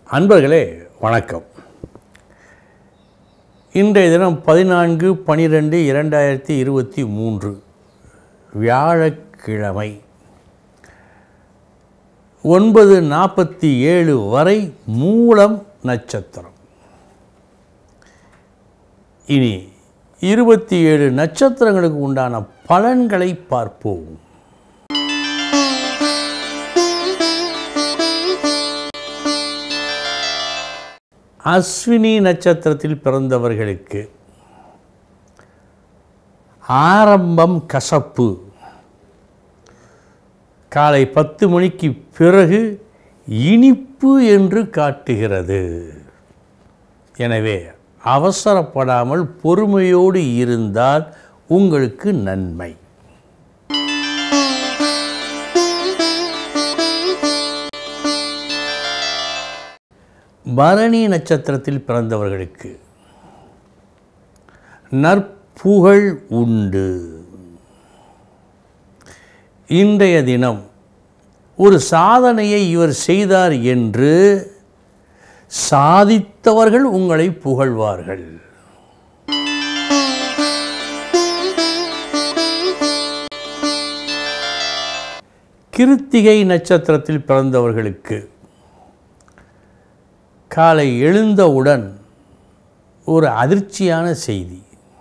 அன்பர்களே வணக்கம் இன்றைய தினம் பதினான்கு பனிரெண்டு இரண்டாயிரத்தி இருபத்தி மூன்று வியாழக்கிழமை ஒன்பது நாற்பத்தி ஏழு வரை மூலம் நட்சத்திரம் இனி இருபத்தி ஏழு நட்சத்திரங்களுக்கு உண்டான பலன்களை பார்ப்போம் அஸ்வினி நட்சத்திரத்தில் பிறந்தவர்களுக்கு ஆரம்பம் கசப்பு காலை பத்து மணிக்கு பிறகு இனிப்பு என்று காட்டுகிறது எனவே அவசரப்படாமல் பொறுமையோடு இருந்தால் உங்களுக்கு நன்மை பரணி நட்சத்திரத்தில் பிறந்தவர்களுக்கு நற்புகழ் உண்டு இன்றைய தினம் ஒரு சாதனையை இவர் செய்தார் என்று சாதித்தவர்கள் உங்களை புகழ்வார்கள் கிருத்திகை நட்சத்திரத்தில் பிறந்தவர்களுக்கு காலை எழுந்தவுடன் ஒரு அதிர்ச்சியான செய்தி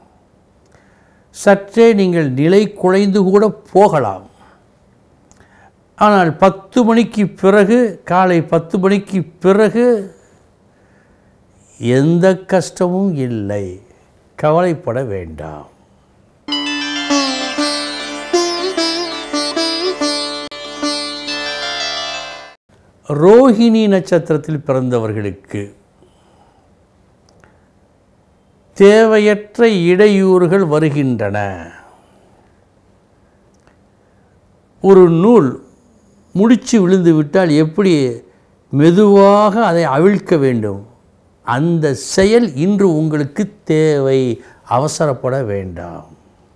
சற்றே நீங்கள் நிலை குலைந்து கூட போகலாம் ஆனால் பத்து மணிக்கு பிறகு காலை பத்து மணிக்கு பிறகு எந்த கஷ்டமும் இல்லை கவலைப்பட வேண்டாம் ரோஹிணி நட்சத்திரத்தில் பிறந்தவர்களுக்கு தேவையற்ற இடையூறுகள் வருகின்றன ஒரு நூல் முடிச்சு விழுந்து விட்டால் எப்படி மெதுவாக அதை அவிழ்க்க வேண்டும் அந்த செயல் இன்று உங்களுக்கு தேவை அவசரப்பட வேண்டாம்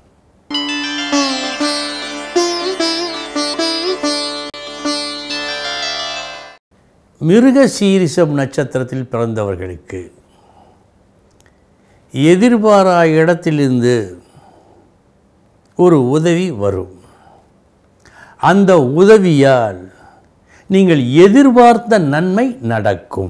மிருக சீரிசம் நட்சத்திரத்தில் பிறந்தவர்களுக்கு எதிர்பாரா இடத்திலிருந்து ஒரு உதவி வரும் அந்த உதவியால் நீங்கள் எதிர்பார்த்த நன்மை நடக்கும்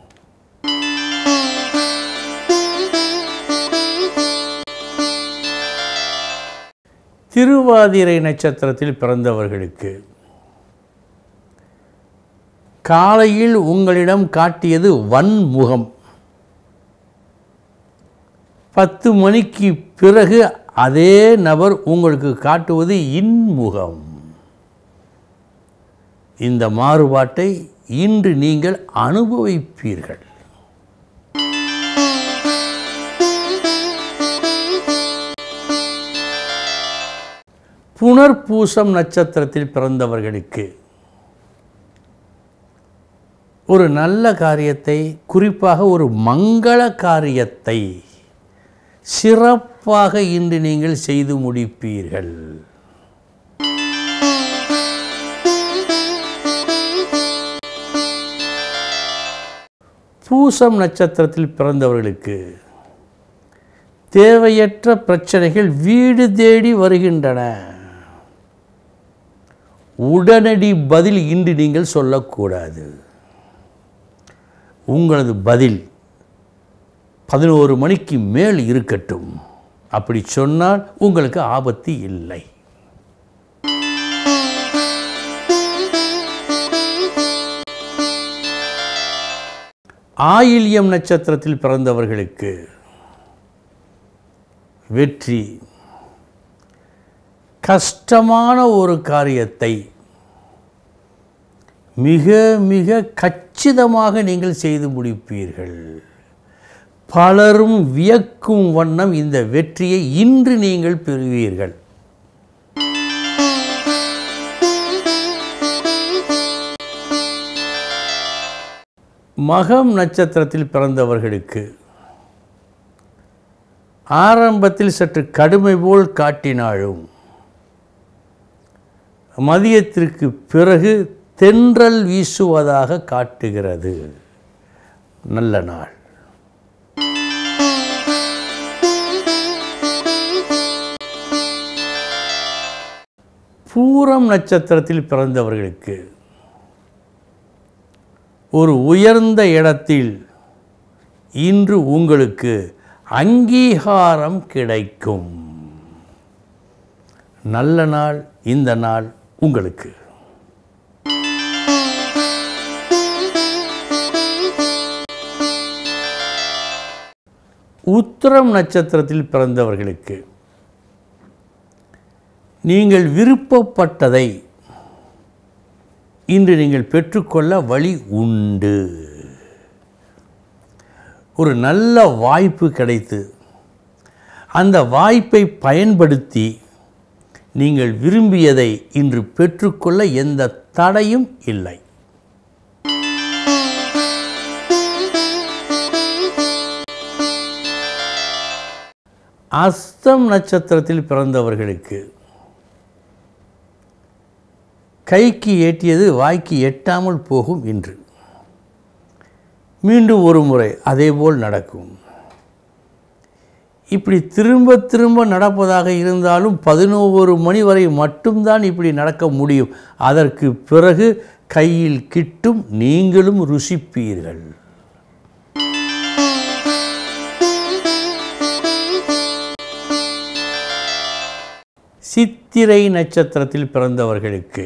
திருவாதிரை நட்சத்திரத்தில் பிறந்தவர்களுக்கு காலையில் உங்களிடம் காட்டியது வன்முகம் பத்து மணிக்கு பிறகு அதே நபர் உங்களுக்கு காட்டுவது இன்முகம் இந்த மாறுபாட்டை இன்று நீங்கள் அனுபவிப்பீர்கள் புனர்பூசம் நட்சத்திரத்தில் பிறந்தவர்களுக்கு ஒரு நல்ல காரியத்தை குறிப்பாக ஒரு மங்கள காரியத்தை சிறப்பாக இன்று நீங்கள் செய்து முடிப்பீர்கள் பூசம் நட்சத்திரத்தில் பிறந்தவர்களுக்கு தேவையற்ற பிரச்சனைகள் வீடு தேடி வருகின்றன உடனடி பதில் இன்று நீங்கள் சொல்லக்கூடாது உங்களது பதில் பதினோரு மணிக்கு மேல் இருக்கட்டும் அப்படி சொன்னால் உங்களுக்கு ஆபத்து இல்லை ஆயில்யம் நட்சத்திரத்தில் பிறந்தவர்களுக்கு வெற்றி கஷ்டமான ஒரு காரியத்தை மிக மிக கச்சிதமாக நீங்கள் செய்து முடிப்பீர்கள் பலரும் வியக்கும் வண்ணம் இந்த வெற்றியை இன்று நீங்கள் பெறுவீர்கள் மகம் நட்சத்திரத்தில் பிறந்தவர்களுக்கு ஆரம்பத்தில் சற்று கடுமை போல் காட்டினாலும் மதியத்திற்கு பிறகு தென்றல் வீசுவதாக காட்டுகிறது நல்ல நாள் பூரம் நட்சத்திரத்தில் பிறந்தவர்களுக்கு ஒரு உயர்ந்த இடத்தில் இன்று உங்களுக்கு அங்கீகாரம் கிடைக்கும் நல்ல நாள் இந்த நாள் உங்களுக்கு உத்திரம் நட்சத்திரத்தில் பிறந்தவர்களுக்கு நீங்கள் விருப்பப்பட்டதை இன்று நீங்கள் பெற்றுக்கொள்ள வழி உண்டு ஒரு நல்ல வாய்ப்பு கிடைத்து அந்த வாய்ப்பை பயன்படுத்தி நீங்கள் விரும்பியதை இன்று பெற்றுக்கொள்ள எந்த தடையும் இல்லை அஸ்தம் நட்சத்திரத்தில் பிறந்தவர்களுக்கு கைக்கு ஏற்றியது வாய்க்கு எட்டாமல் போகும் இன்று மீண்டும் ஒரு முறை அதேபோல் நடக்கும் இப்படி திரும்ப திரும்ப நடப்பதாக இருந்தாலும் பதினோரு மணி வரை மட்டும்தான் இப்படி நடக்க முடியும் அதற்கு பிறகு கையில் கிட்டும் நீங்களும் ருசிப்பீர்கள் சித்திரை நட்சத்திரத்தில் பிறந்தவர்களுக்கு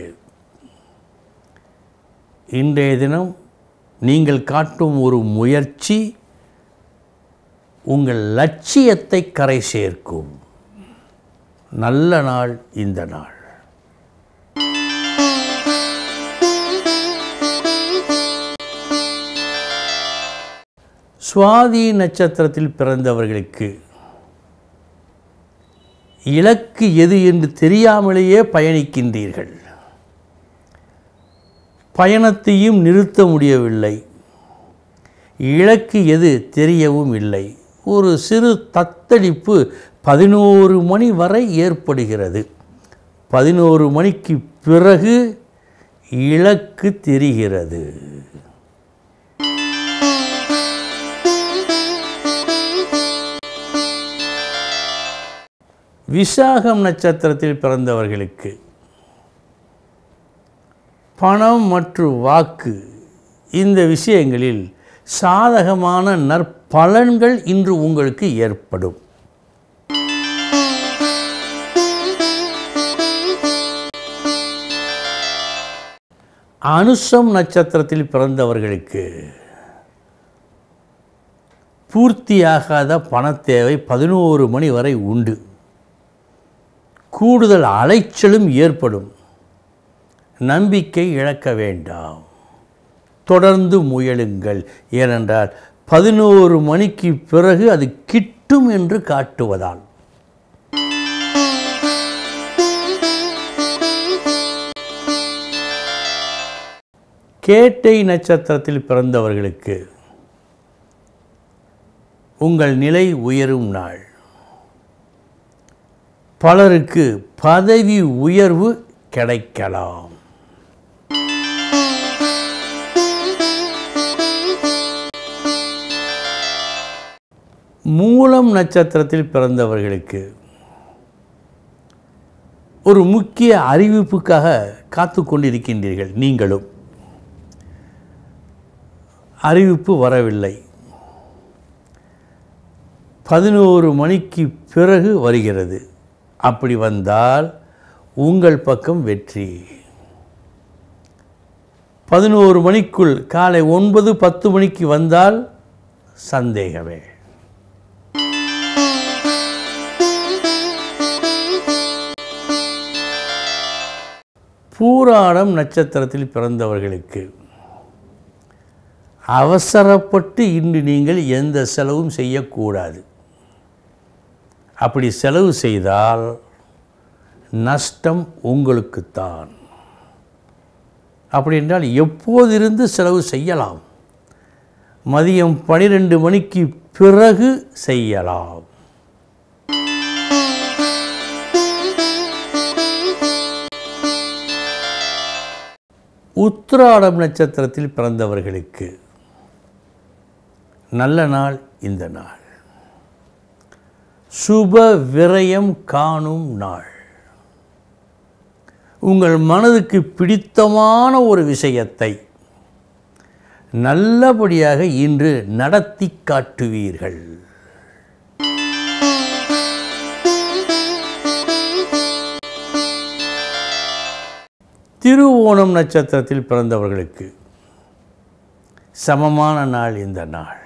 இன்றைய தினம் நீங்கள் காட்டும் ஒரு முயற்சி உங்கள் லட்சியத்தை கரை சேர்க்கும் நல்ல நாள் இந்த நாள் சுவாதி நட்சத்திரத்தில் பிறந்தவர்களுக்கு இலக்கு எது என்று தெரியாமலேயே பயணிக்கின்றீர்கள் பயணத்தையும் நிறுத்த முடியவில்லை இலக்கு எது தெரியவும் இல்லை ஒரு சிறு தத்தளிப்பு பதினோரு மணி வரை ஏற்படுகிறது பதினோரு மணிக்கு பிறகு இலக்கு தெரிகிறது விசாகம் நட்சத்திரத்தில் பிறந்தவர்களுக்கு பணம் மற்றும் வாக்கு இந்த விஷயங்களில் சாதகமான நற்பலன்கள் இன்று உங்களுக்கு ஏற்படும் அனுசம் நட்சத்திரத்தில் பிறந்தவர்களுக்கு பூர்த்தியாகாத பணத்தேவை பதினோரு மணி வரை உண்டு கூடுதல் அலைச்சலும் ஏற்படும் நம்பிக்கை இழக்க வேண்டாம் தொடர்ந்து முயலுங்கள் ஏனென்றால் பதினோரு மணிக்கு பிறகு அது கிட்டும் என்று காட்டுவதால் கேட்டை நட்சத்திரத்தில் பிறந்தவர்களுக்கு உங்கள் நிலை உயரும் நாள் பலருக்கு பதவி உயர்வு கிடைக்கலாம் மூலம் நட்சத்திரத்தில் பிறந்தவர்களுக்கு ஒரு முக்கிய அறிவிப்புக்காக காத்து கொண்டிருக்கின்றீர்கள் நீங்களும் அறிவிப்பு வரவில்லை பதினோரு மணிக்கு பிறகு வருகிறது அப்படி வந்தால் உங்கள் பக்கம் வெற்றி பதினோரு மணிக்குள் காலை ஒன்பது பத்து மணிக்கு வந்தால் சந்தேகமே பூராடம் நட்சத்திரத்தில் பிறந்தவர்களுக்கு அவசரப்பட்டு இன்று நீங்கள் எந்த செலவும் செய்யக்கூடாது அப்படி செலவு செய்தால் நஷ்டம் உங்களுக்குத்தான் அப்படி என்றால் எப்போதிருந்து செலவு செய்யலாம் மதியம் பனிரெண்டு மணிக்கு பிறகு செய்யலாம் உத்திராடம் நட்சத்திரத்தில் பிறந்தவர்களுக்கு நல்ல நாள் இந்த நாள் சுப விரயம் காணும் நாள் உங்கள் மனதுக்கு பிடித்தமான ஒரு விஷயத்தை நல்லபடியாக இன்று நடத்தி காட்டுவீர்கள் திருவோணம் நட்சத்திரத்தில் பிறந்தவர்களுக்கு சமமான நாள் இந்த நாள்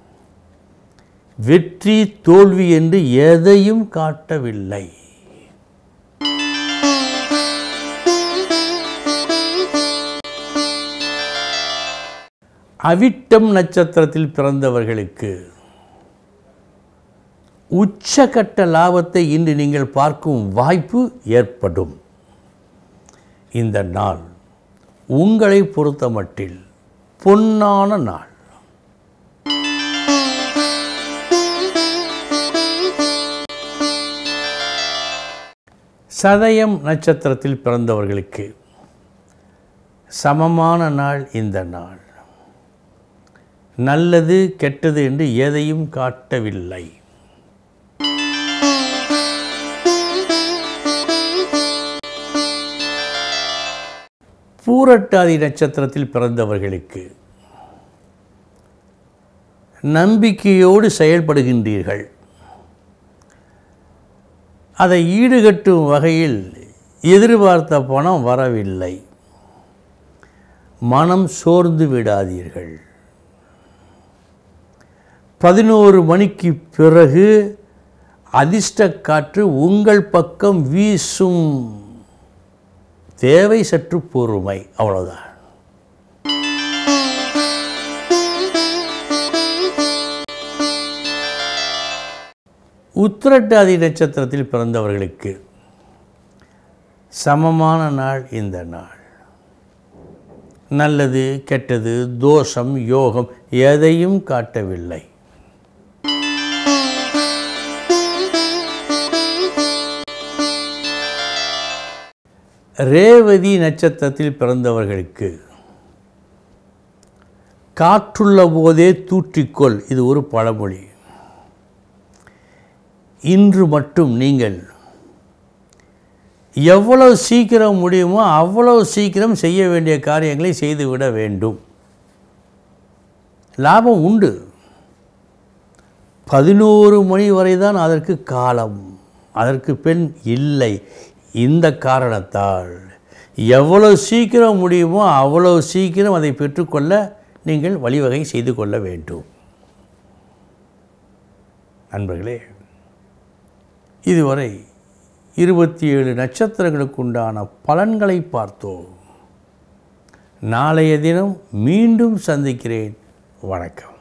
வெற்றி தோல்வி என்று எதையும் காட்டவில்லை அவிட்டம் நட்சத்திரத்தில் பிறந்தவர்களுக்கு உச்சகட்ட லாபத்தை இன்று நீங்கள் பார்க்கும் வாய்ப்பு ஏற்படும் இந்த நாள் உங்களை பொறுத்தமட்டில் பொன்னான நாள் சதயம் நட்சத்திரத்தில் பிறந்தவர்களுக்கு சமமான நாள் இந்த நாள் நல்லது கெட்டது என்று எதையும் காட்டவில்லை பூரட்டாதி நட்சத்திரத்தில் பிறந்தவர்களுக்கு நம்பிக்கையோடு செயல்படுகின்றீர்கள் அதை ஈடுகட்டும் வகையில் எதிர்பார்த்த பணம் வரவில்லை மனம் சோர்ந்து விடாதீர்கள் பதினோரு மணிக்கு பிறகு அதிர்ஷ்ட காற்று உங்கள் பக்கம் வீசும் தேவை சற்று பொறுமை அவ்வளோதான் உத்திரட்டாதி நட்சத்திரத்தில் பிறந்தவர்களுக்கு சமமான நாள் இந்த நாள் நல்லது கெட்டது தோஷம் யோகம் எதையும் காட்டவில்லை ரேவதி நட்சத்திரத்தில் பிறந்தவர்களுக்கு காற்றுள்ள போதே தூற்றிக்கொள் இது ஒரு பழமொழி இன்று மட்டும் நீங்கள் எவ்வளவு சீக்கிரம் முடியுமோ அவ்வளவு சீக்கிரம் செய்ய வேண்டிய காரியங்களை செய்துவிட வேண்டும் லாபம் உண்டு பதினோரு மணி வரை தான் அதற்கு காலம் அதற்கு பெண் இல்லை இந்த காரணத்தால் எவ்வளவு சீக்கிரம் முடியுமோ அவ்வளவு சீக்கிரம் அதை பெற்றுக்கொள்ள நீங்கள் வழிவகை செய்து கொள்ள வேண்டும் நண்பர்களே இதுவரை இருபத்தி ஏழு நட்சத்திரங்களுக்கு உண்டான பலன்களை பார்த்தோம் நாளைய தினம் மீண்டும் சந்திக்கிறேன் வணக்கம்